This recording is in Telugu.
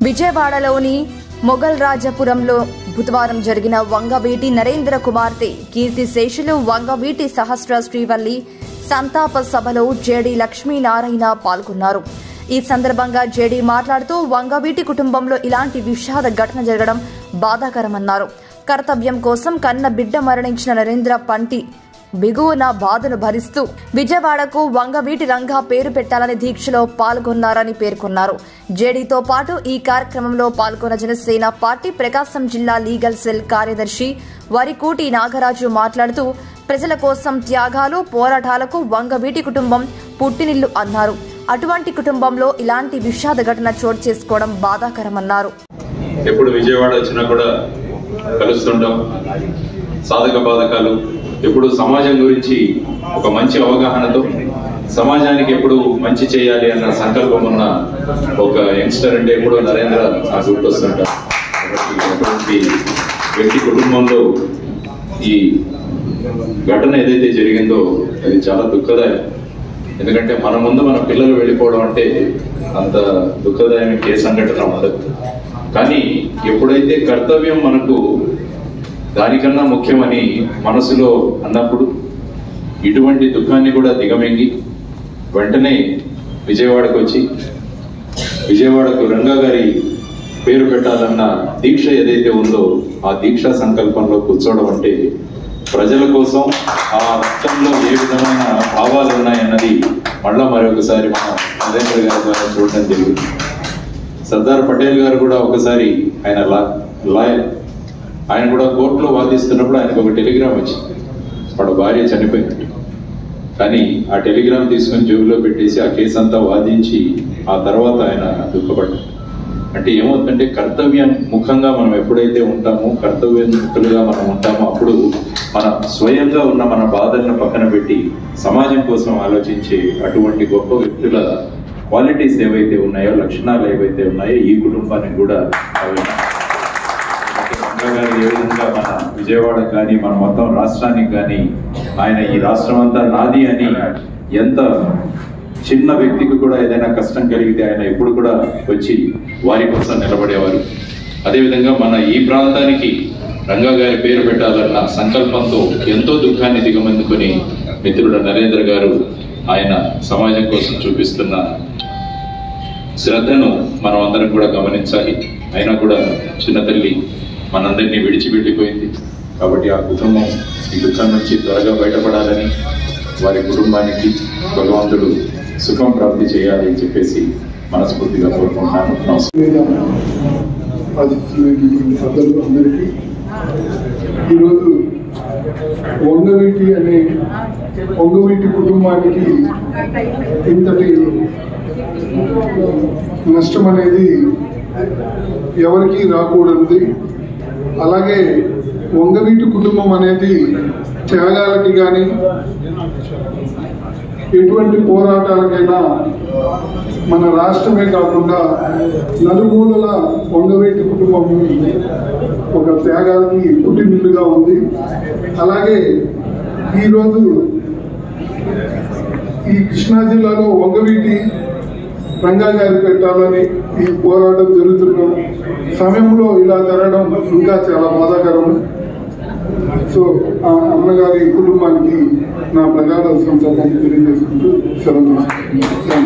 విజయవాడలోని మొఘల్ రాజపురంలో బుధవారం జరిగిన వంగవీటి నరేంద్ర కుమార్తె కీర్తి శేషులు వంగవీటి సహస్ర శ్రీవల్లి సంతాప సభలో జేడి లక్ష్మీనారాయణ పాల్గొన్నారు ఈ సందర్భంగా జేడీ మాట్లాడుతూ వంగవీటి కుటుంబంలో ఇలాంటి విషాద ఘటన జరగడం బాధాకరమన్నారు కర్తవ్యం కోసం కన్న బిడ్డ మరణించిన నరేంద్ర పంటి బిగువున బాధను భరిస్తూ విజయవాడకు వంగవీటి రంగా పేరు పెట్టాలని దీక్షలో పాల్గొన్నారని పేర్కొన్నారు జేడీతో పాటు ఈ కార్యక్రమంలో పాల్గొన్న జనసేన పార్టీ ప్రకాశం జిల్లా లీగల్ సెల్ కార్యదర్శి వరికోటి నాగరాజు మాట్లాడుతూ ప్రజల కోసం త్యాగాలు పోరాటాలకు వంగవీటి కుటుంబం పుట్టినిల్లు అన్నారు అటువంటి కుటుంబంలో ఇలాంటి విషాద ఘటన చోటు చేసుకోవడం బాధాకరమన్నారు ఎప్పుడు విజయవాడ వచ్చినా కూడా కలుస్తుంటాం సాధక బాధకాలు ఎప్పుడు సమాజం గురించి ఒక మంచి అవగాహనతో సమాజానికి ఎప్పుడు మంచి చేయాలి అన్న సంకల్పం ఉన్న ఒక యంగ్స్టర్ అంటే ఎప్పుడో నరేంద్ర నాకు గుర్తొస్తుంటారు కాబట్టి అటువంటి వ్యక్తి కుటుంబంలో ఈ ఘటన ఏదైతే జరిగిందో అది చాలా దుఃఖదాయం ఎందుకంటే మన ముందు మన పిల్లలు వెళ్ళిపోవడం అంటే అంత దుఃఖదాయం ఏ సంఘటన ఉండదు కానీ ఎప్పుడైతే కర్తవ్యం మనకు దానికన్నా ముఖ్యమని మనసులో అన్నప్పుడు ఇటువంటి దుఃఖాన్ని కూడా దిగమింగి వెంటనే విజయవాడకు వచ్చి విజయవాడకు రంగా గారి పేరు పెట్టాలన్న దీక్ష ఏదైతే ఉందో ఆ దీక్షా సంకల్పంలో కూర్చోవడం అంటే ప్రజల కోసం ఆ రక్తంలో ఏ విధమైన భావాలు ఉన్నాయన్నది మళ్ళా మరొకసారి మనం నరేంద్ర గారి ద్వారా చూడడం జరిగింది సర్దార్ పటేల్ గారు కూడా ఒకసారి ఆయన లా లాయర్ ఆయన కూడా కోర్టులో వాదిస్తున్నప్పుడు ఆయనకు ఒక టెలిగ్రామ్ వచ్చింది వాడు భార్య చనిపోయింది కానీ ఆ టెలిగ్రామ్ తీసుకొని జేబులో పెట్టేసి ఆ కేసు అంతా వాదించి ఆ తర్వాత ఆయన దుఃఖపడ్డాడు అంటే ఏమవుతుందంటే కర్తవ్యం ముఖంగా మనం ఎప్పుడైతే ఉంటామో కర్తవ్యముఖులుగా మనం ఉంటామో అప్పుడు మన స్వయంగా ఉన్న మన బాధలను పక్కన పెట్టి సమాజం కోసం ఆలోచించే అటువంటి గొప్ప వ్యక్తుల క్వాలిటీస్ ఏవైతే ఉన్నాయో లక్షణాలు ఏవైతే ఉన్నాయో ఈ కుటుంబానికి కూడా అవి రంగా గారు ఏ విధంగా మన విజయవాడ కానీ మన మొత్తం రాష్ట్రానికి కానీ ఆయన ఈ రాష్ట్రం అంతా నాది అని ఎంత చిన్న వ్యక్తికి కూడా ఏదైనా కష్టం కలిగితే ఆయన ఎప్పుడు కూడా వచ్చి వారి కోసం నిలబడేవారు అదేవిధంగా మన ఈ ప్రాంతానికి రంగా గారి పేరు పెట్టాలన్న సంకల్పంతో ఎంతో దుఃఖాన్ని దిగమందుకొని మిత్రుడు నరేంద్ర గారు ఆయన సమాజం కోసం చూపిస్తున్న శ్రద్ధను మనం అందరం కూడా గమనించాలి అయినా కూడా చిన్న తల్లి మనందరినీ విడిచి వెళ్ళిపోయింది కాబట్టి ఆ కుటుంబం ఈ దుఃఖం నుంచి త్వరగా బయటపడాలని వారి కుటుంబానికి భగవంతుడు సుఖం ప్రాప్తి చేయాలి అని చెప్పేసి మనస్ఫూర్తిగా కోరుకుంటున్నాను నమస్కారం మీద ఆశిస్తున్నటువంటి పెద్దలు అందరికీ ఈరోజు వంగవీటి అనే వంగవీటి కుటుంబానికి ఇంతటి నష్టం అనేది ఎవరికి రాకూడదు అలాగే వంగవీటి కుటుంబం అనేది త్యాగాలకి కానీ ఎటువంటి పోరాటాలకైనా మన రాష్ట్రమే కాకుండా నలుమూలల వంగవేటి కుటుంబం ఒక త్యాగానికి పుట్టినిల్లుగా ఉంది అలాగే ఈరోజు ఈ కృష్ణా జిల్లాలో వంగవీటి రంగా గారి పెట్టాలని ఈ పోరాటం జరుగుతున్న సమయంలో ఇలా జరగడం ఇంకా చాలా బాధాకరం సో ఆ అన్నగారి కుటుంబానికి నా ప్రగాఢ సంతాపాన్ని తెలియజేసుకుంటూ సెలవు తీసుకుంటున్నాను